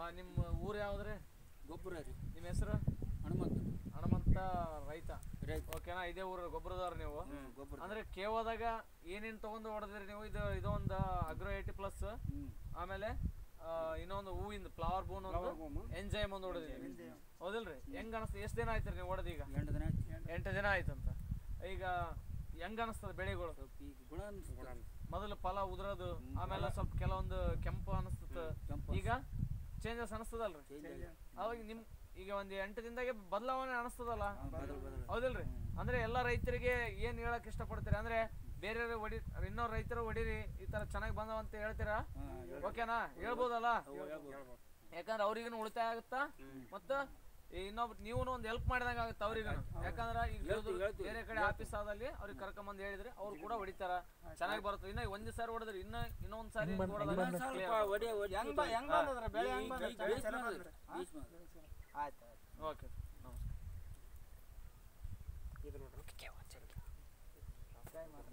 ನಿಮ್ಮ ಊರು ಯಾವ್ದ್ರಿ ಗೊಬ್ಬರ ರೀ ನಿಮ್ಮ ಹೆಸರು ಹನುಮಂತ ಹನುಮಂತ ರೈತ ರೈತ ಓಕೆನಾ ಇದೇ ಊರು ಗೊಬ್ಬರದವ್ರು ನೀವು ಹ್ಮ್, ಗೊಬ್ಬರ ಅಂದ್ರೆ ಕೇವದಾಗ ಏನೇನ್ ತಗೊಂಡು ಹೊಡೆದ್ರಿ ನೀವು ಇದು ಇದೊಂದು ಅಗ್ರೋ ಏಟಿ ಪ್ಲಸ್ ಹ್ಮ್ ಆಮೇಲೆ ಆ, ಇನ್ನೊಂದು ಹೂವಿಂದ ಫ್ಲವರ್ ಬೋನ್ ಒಂದು ಎಂಜೈಮ್ ಒಂದು ಹೊಡೆದಿದ್ರಿ ಹೌದಿಲ್ರಿ ಹೆಂಗ್ ಅನಸ್ತ ಎಷ್ಟು ದಿನ ಆಯ್ತು ನೀವು ಹೊಡೆದ ಈಗ ಎಂಟು ದಿನ ಆಯ್ತು ಎಂಟು ದಿನ ಆಯ್ತಂತ ಈಗ ಹೆಂಗ್ ಅನಸ್ತದ ಬೆಳೆಗಳು ಸ್ವಲ್ಪ ಈಗ ಗುಣ ಅನ್ಸ್ತದೆ ಮೊದಲು ಫಲ ಉದುರೋದು ಆಮೇಲೆ ಸ್ವಲ್ಪ ಕೆಲವೊಂದು ಕೆಂಪು ಅನಿಸ್ತದ ಕೆಂಪು ಈಗ ಚೇಂಜಸ್ ಅನಿಸ್ತದಲ್ರಿ change ಆಗಿದೆ. ಅವಾಗ ನಿಮ್ ಈಗ ಒಂದ್ ಎಂಟು ದಿನದಾಗೆ ಬದಲಾವಣೆ ಅನಿಸ್ತದಲ್ಲ ಹಾ, ಬದಲು ಬದಲು ಹೌದಿಲ್ರಿ ಅಂದ್ರೆ ಎಲ್ಲಾ ರೈತರಿಗೆ ಏನ್ ಹೇಳಕ್ ಇಷ್ಟಪಡ್ತೀರಿ ಅಂದ್ರೆ ಬೇರೆ ಹೊಡಿ ಇನ್ನೊಂದ್ ರೈತರು ಹೊಡೀರಿ ಈ ತರ ಚೆನ್ನಾಗಿ ಬಂದವ ಅಂತ ಹೇಳ್ತೀರಾ ಹಾ, ಓಕೆನಾ ಹೇಳ್ಬೋದಲ್ಲ ಹೇಳ್ಬೋದು. ಯಾಕಂದ್ರೆ ಅವ್ರಿಗೂ ಉಳಿತಾಯ ಆಗುತ್ತಾ ಮತ್ತ ಇನ್ನೊಬ್ ನೀವು ಒಂದು ಹೆಲ್ಪ್ ಮಾಡಿದಂಗ ಆಗುತ್ತೆ ಅವ್ರಿಗೂ ಯಾಕಂದ್ರ ಈಗ ಹೇಳ್ತೀವಿ, ಹೇಳ್ತೀವಿ. ಬೇರೆ ಕಡೆ ಆಫೀಸ್ ಆದಲ್ಲಿ ಅವ್ರಿಗೆ ಕರ್ಕೊಂಬಂದ್ ಹೇಳಿದ್ರೆ ಅವ್ರು ಕೂಡ ಹೊಡಿತಾರ ಚೆನ್ನಾಗಿ ಬರುತ್ತೆ ಇನ್ನ ಒಂದ್ ಸಾರಿ ಹೊಡೆದ್ರಿ ಇನ್ನ ಇನ್ನೊಂದ್ ಸಾರಿ ಹೊಡೆದಾಗ ಇನ್ನೊಂದ್ ಸ್ವಲ್ಪ clear. ಒಡೆ ಒಡೆ ಹೆಂಗ್ ಬ- ಹೆಂಗ್ ಬಂದದ್ರ ಬೆಳೆ ಹೆಂಗ್ ಈಗ- ಬಂದದ? ಈಗ ಬೇಸ್ ಚಲೋ ಮಾಡಿದ್ರಿ. ಬಂದ್ರಿ? ಬೇಸ್ ಮಾಡಿದ್ರಿ. ಆಯ್ತು ಆಯ್ತು ಓಕೆ ನಮಸ್ಕಾರ ಇದು ನೋಡ್ರಿ